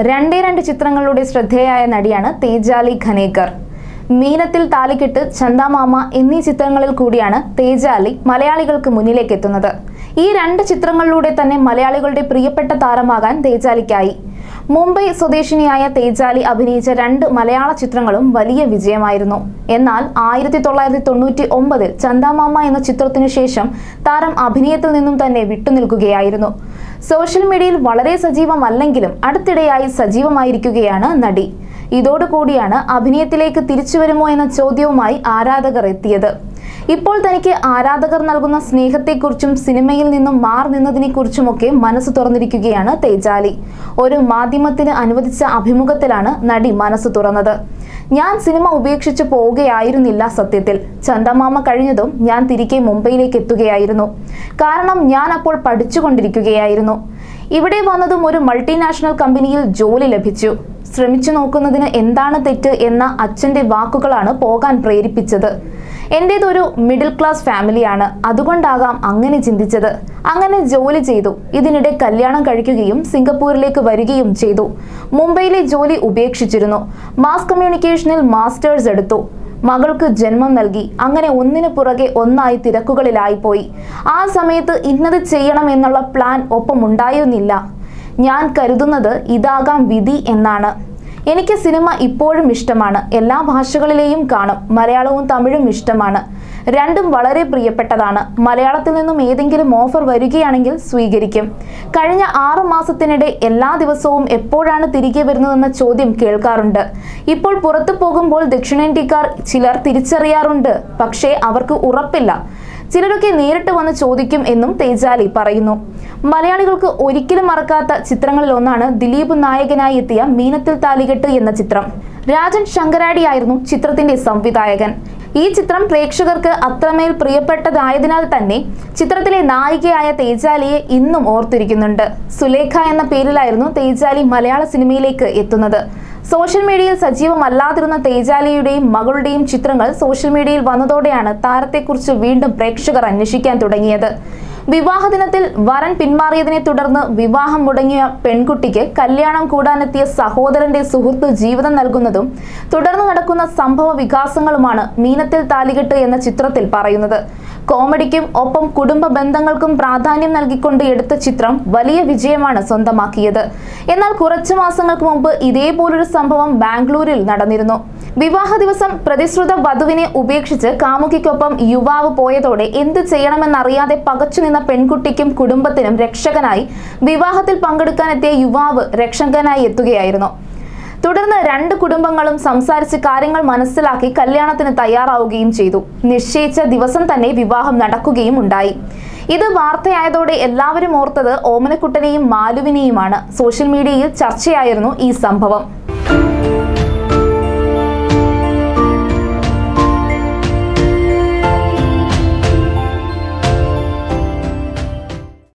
രണ്ടേ രണ്ട് ചിത്രങ്ങളിലൂടെ ശ്രദ്ധേയായ നടിയാണ് തേജാലി ഖനേക്കർ മീനത്തിൽ താലിക്കെട്ട് ചന്ദാമാമ എന്നീ ചിത്രങ്ങളിൽ കൂടിയാണ് തേജാലി മലയാളികൾക്ക് മുന്നിലേക്ക് എത്തുന്നത് ഈ രണ്ട് ചിത്രങ്ങളിലൂടെ തന്നെ മലയാളികളുടെ പ്രിയപ്പെട്ട താരമാകാൻ തേജാലിക്കായി മുംബൈ സ്വദേശിനിയായ തേജാലി അഭിനയിച്ച രണ്ട് മലയാള ചിത്രങ്ങളും വലിയ വിജയമായിരുന്നു എന്നാൽ ആയിരത്തി തൊള്ളായിരത്തി തൊണ്ണൂറ്റി ഒമ്പതിൽ ചന്ദാമാമ എന്ന ചിത്രത്തിനു ശേഷം താരം അഭിനയത്തിൽ നിന്നും തന്നെ വിട്ടുനിൽക്കുകയായിരുന്നു സോഷ്യൽ മീഡിയയിൽ വളരെ സജീവമല്ലെങ്കിലും അടുത്തിടെയായി സജീവമായിരിക്കുകയാണ് നടി ഇതോടുകൂടിയാണ് അഭിനയത്തിലേക്ക് തിരിച്ചു വരുമോ എന്ന ചോദ്യവുമായി ആരാധകർ എത്തിയത് ഇപ്പോൾ തനിക്ക് ആരാധകർ നൽകുന്ന സ്നേഹത്തെക്കുറിച്ചും സിനിമയിൽ നിന്നും മാറി നിന്നതിനെക്കുറിച്ചുമൊക്കെ മനസ്സ് തുറന്നിരിക്കുകയാണ് തേജാലി ഒരു മാധ്യമത്തിന് അനുവദിച്ച അഭിമുഖത്തിലാണ് നടി മനസ്സ് തുറന്നത് ഞാൻ സിനിമ ഉപേക്ഷിച്ച് പോവുകയായിരുന്നില്ല സത്യത്തിൽ ചന്ദമാമ കഴിഞ്ഞതും ഞാൻ തിരികെ മുംബൈയിലേക്ക് എത്തുകയായിരുന്നു കാരണം ഞാൻ അപ്പോൾ പഠിച്ചുകൊണ്ടിരിക്കുകയായിരുന്നു ഇവിടെ വന്നതും ഒരു മൾട്ടിനാഷണൽ കമ്പനിയിൽ ജോലി ലഭിച്ചു ശ്രമിച്ചു നോക്കുന്നതിന് എന്താണ് തെറ്റ് എന്ന അച്ഛന്റെ വാക്കുകളാണ് പോകാൻ പ്രേരിപ്പിച്ചത് എൻ്റേതൊരു മിഡിൽ ക്ലാസ് ഫാമിലിയാണ് അതുകൊണ്ടാകാം അങ്ങനെ ചിന്തിച്ചത് അങ്ങനെ ജോലി ചെയ്തു ഇതിനിടെ കല്യാണം കഴിക്കുകയും സിംഗപ്പൂരിലേക്ക് വരികയും ചെയ്തു മുംബൈയിലെ ജോലി ഉപേക്ഷിച്ചിരുന്നു മാസ് കമ്മ്യൂണിക്കേഷനിൽ മാസ്റ്റേഴ്സ് എടുത്തു മകൾക്ക് ജന്മം നൽകി അങ്ങനെ ഒന്നിനു പുറകെ ഒന്നായി തിരക്കുകളിലായി പോയി ആ സമയത്ത് ഇന്നത് ചെയ്യണം എന്നുള്ള പ്ലാൻ ഒപ്പം ഉണ്ടായിരുന്നില്ല ഞാൻ കരുതുന്നത് ഇതാകാം വിധി എന്നാണ് എനിക്ക് സിനിമ ഇപ്പോഴും ഇഷ്ടമാണ് എല്ലാ ഭാഷകളിലെയും കാണും മലയാളവും തമിഴും ഇഷ്ടമാണ് രണ്ടും വളരെ പ്രിയപ്പെട്ടതാണ് മലയാളത്തിൽ നിന്നും ഏതെങ്കിലും ഓഫർ വരികയാണെങ്കിൽ സ്വീകരിക്കും കഴിഞ്ഞ ആറ് മാസത്തിനിടെ എല്ലാ ദിവസവും എപ്പോഴാണ് തിരികെ വരുന്നതെന്ന ചോദ്യം കേൾക്കാറുണ്ട് ഇപ്പോൾ പുറത്തു പോകുമ്പോൾ ദക്ഷിണേന്ത്യക്കാർ ചിലർ തിരിച്ചറിയാറുണ്ട് പക്ഷേ അവർക്ക് ഉറപ്പില്ല ചിലരൊക്കെ നേരിട്ട് വന്ന് ചോദിക്കും എന്നും തേജാലി പറയുന്നു മലയാളികൾക്ക് ഒരിക്കലും മറക്കാത്ത ചിത്രങ്ങളിൽ ഒന്നാണ് ദിലീപ് നായകനായി എത്തിയ മീനത്തിൽ താലികെട്ട് എന്ന ചിത്രം രാജൻ ശങ്കരാടിയായിരുന്നു ചിത്രത്തിന്റെ സംവിധായകൻ ഈ ചിത്രം പ്രേക്ഷകർക്ക് അത്രമേൽ പ്രിയപ്പെട്ടതായതിനാൽ തന്നെ ചിത്രത്തിലെ നായികയായ തേജാലിയെ ഇന്നും ഓർത്തിരിക്കുന്നുണ്ട് സുലേഖ എന്ന പേരിലായിരുന്നു തേജാലി മലയാള സിനിമയിലേക്ക് എത്തുന്നത് സോഷ്യൽ മീഡിയയിൽ സജീവമല്ലാതിരുന്ന തേജാലിയുടെയും മകളുടെയും ചിത്രങ്ങൾ സോഷ്യൽ മീഡിയയിൽ വന്നതോടെയാണ് താരത്തെക്കുറിച്ച് വീണ്ടും പ്രേക്ഷകർ അന്വേഷിക്കാൻ തുടങ്ങിയത് വിവാഹ ദിനത്തിൽ വരൻ പിന്മാറിയതിനെ തുടർന്ന് വിവാഹം മുടങ്ങിയ പെൺകുട്ടിക്ക് കല്യാണം കൂടാനെത്തിയ സഹോദരന്റെ സുഹൃത്ത് ജീവിതം നൽകുന്നതും തുടർന്ന് നടക്കുന്ന സംഭവ വികാസങ്ങളുമാണ് മീനത്തിൽ താലികെട്ട് എന്ന ചിത്രത്തിൽ പറയുന്നത് കോമഡിക്കും ഒപ്പം കുടുംബ ബന്ധങ്ങൾക്കും പ്രാധാന്യം നൽകിക്കൊണ്ട് എടുത്ത ചിത്രം വലിയ വിജയമാണ് സ്വന്തമാക്കിയത് എന്നാൽ കുറച്ചു മാസങ്ങൾക്ക് മുമ്പ് ഇതേപോലൊരു സംഭവം ബാംഗ്ലൂരിൽ നടന്നിരുന്നു വിവാഹ ദിവസം പ്രതിശ്രുത വധുവിനെ ഉപേക്ഷിച്ച് കാമുകിക്കൊപ്പം യുവാവ് പോയതോടെ എന്ത് ചെയ്യണമെന്നറിയാതെ പകച്ചു നിന്ന പെൺകുട്ടിക്കും കുടുംബത്തിനും രക്ഷകനായി വിവാഹത്തിൽ പങ്കെടുക്കാനെത്തിയ യുവാവ് രക്ഷകനായി എത്തുകയായിരുന്നു തുടർന്ന് രണ്ട് കുടുംബങ്ങളും സംസാരിച്ച് കാര്യങ്ങൾ മനസ്സിലാക്കി കല്യാണത്തിന് തയ്യാറാവുകയും ചെയ്തു നിശ്ചയിച്ച ദിവസം തന്നെ വിവാഹം നടക്കുകയും ഉണ്ടായി ഇത് വാർത്തയായതോടെ എല്ലാവരും ഓർത്തത് ഓമനക്കുട്ടനെയും മാലുവിനെയുമാണ് സോഷ്യൽ മീഡിയയിൽ ചർച്ചയായിരുന്നു ഈ സംഭവം